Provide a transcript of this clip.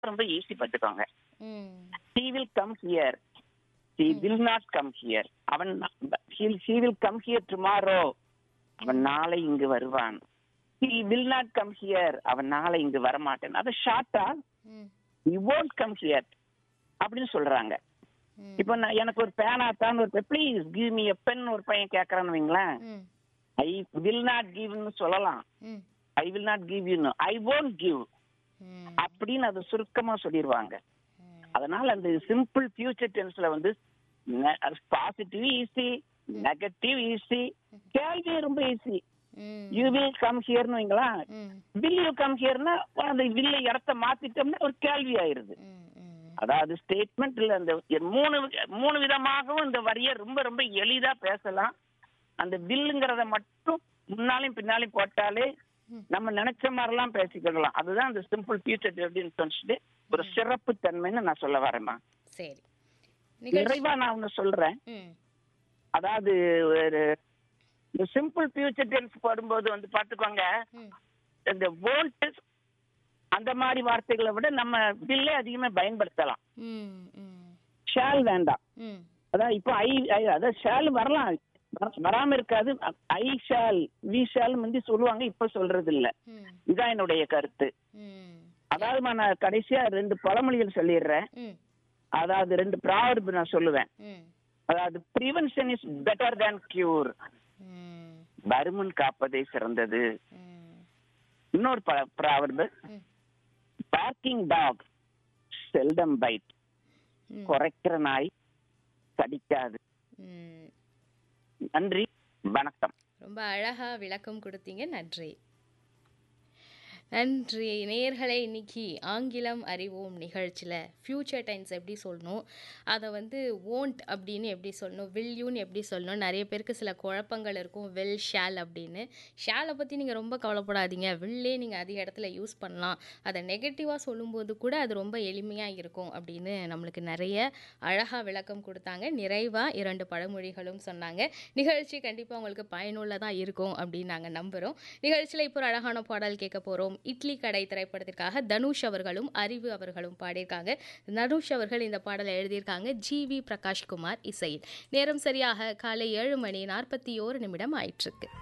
ரொம்ப ஈஸி பார்த்துக்கோங்க ம் he will come here he will not come here அவன் he he will come here tomorrow அவன் நாளை இங்கு வருவான் he will not come here அவன் நாளை இங்கு வரமாட்டான் அது ஷார்ட்டா ம் he won't come here அப்படின்னு சொல்றாங்க ம் இப்போ நான் எனக்கு ஒரு பேனா தான் ஒரு please give me a pen ஒரு பையன் கேட்கறான்னு வைங்களேன் ம் ஐ வில் நாட் கிவ்னு சொல்லலாம் ம் I will not give you I won't give ம் அப்படின்னு அது சுருக்கமா சொல்லிடுவாங்க ம் அதனால அந்த சிம்பிள் ஃபியூச்சர் டென்ஸ்ல வந்து பாசிட்டிவ் ஈஸி நெகட்டிவ் ஈஸி கேள்வி ரொம்ப ஈஸி ம் யூ வில் கம் ஹியர்னு வைங்களா ம் வில் யூ கம் ஹியர்னா அந்த வில்ல இடத்த மாத்திட்டோம்னா ஒரு கேள்வி ஆயிருது ம் ம் அதாவது ஸ்டேட்மெண்ட்ல அந்த மூணு மூணு விதமாகவும் இந்த வரியை ரொம்ப ரொம்ப எளிதா பேசலாம் அந்த வில்லுங்கிறத மட்டும் முன்னாலையும் பின்னாலையும் போட்டாலே ம். நம்ம நினைச்ச மாதிரிலாம் பேசிக்கிடலாம் அதுதான் அந்த சிம்பிள் ஃபியூச்சர் அப்படின்னு சொல்லிட்டு ஒரு சிறப்பு தன்மைன்னு நான் சொல்ல வரேம்மா சரி நிகழ்ச்சி நிறைவா நான் ஒண்ணு சொல்றேன் ம் அதாவது ஒரு இந்த சிம்பிள் ஃபியூச்சர் டென்ஸ் போடும்போது வந்து பாத்துக்கோங்க ம் இந்த வோல்ட் அந்த மாதிரி வார்த்தைகளை விட நம்ம பில்லே அதிகமா பயன்படுத்தலாம் ம் ம் ஷால் வேண்டாம் ம் அதான் இப்போ ஐ ஐ அதான் ஷால் வரலாம் வர- வராம இருக்காது ஐ ஷால் வி ஷால் முந்தி சொல்லுவாங்க இப்ப சொல்றது இல்ல ம் இதான் என்னுடைய கருத்து ம் அதாவது நான் கடைசியா ரெண்டு பழமொழிகள் சொல்லிடுறேன் ம் அதாவது ரெண்டு ப்ராவர்பு நான் சொல்லுவேன் ம் அதாவது prevention is better than cure ம் வருமுன் காப்பதே சிறந்தது ம் இன்னொரு ப்ராவர்பு ம் பார்க்கிங் டாக் செல்டம் பைட் ம் குறைக்கிற நாய் கடிக்காது ம் நன்றி வணக்கம் ரொம்ப அழகா விளக்கம் கொடுத்தீங்க நன்றி நன்றி நேயர்களே இன்னைக்கு ஆங்கிலம் அறிவோம் நிகழ்ச்சியில் ஃப்யூச்சர் டென்ஸ் எப்படி சொல்லணும் அதை வந்து ஓன்ட் அப்படின்னு எப்படி சொல்லணும் வில் யூன்னு எப்படி சொல்லணும் நிறைய பேருக்கு சில குழப்பங்கள் இருக்கும் வில் ஷால் அப்படின்னு ஷாலை பற்றி நீங்கள் ரொம்ப கவலைப்படாதீங்க வில்லே நீங்கள் அதிக இடத்துல யூஸ் பண்ணலாம் அதை நெகட்டிவாக சொல்லும்போது கூட அது ரொம்ப எளிமையாக இருக்கும் அப்படின்னு நம்மளுக்கு நிறைய அழகாக விளக்கம் கொடுத்தாங்க நிறைவாக இரண்டு பழமொழிகளும் சொன்னாங்க நிகழ்ச்சி கண்டிப்பாக உங்களுக்கு பயனுள்ளதாக இருக்கும் அப்படின்னு நாங்கள் நம்புகிறோம் நிகழ்ச்சியில் இப்போ ஒரு அழகான பாடல் கேட்க போகிறோம் இட்லி கடை திரைப்படத்திற்காக தனுஷ் அவர்களும் அறிவு அவர்களும் பாடியிருக்காங்க தனுஷ் அவர்கள் இந்த பாடலை எழுதியிருக்காங்க ஜி வி பிரகாஷ்குமார் இசையில் நேரம் சரியாக காலை ஏழு மணி நாற்பத்தி ஓரு நிமிடம் ஆயிட்டிருக்கு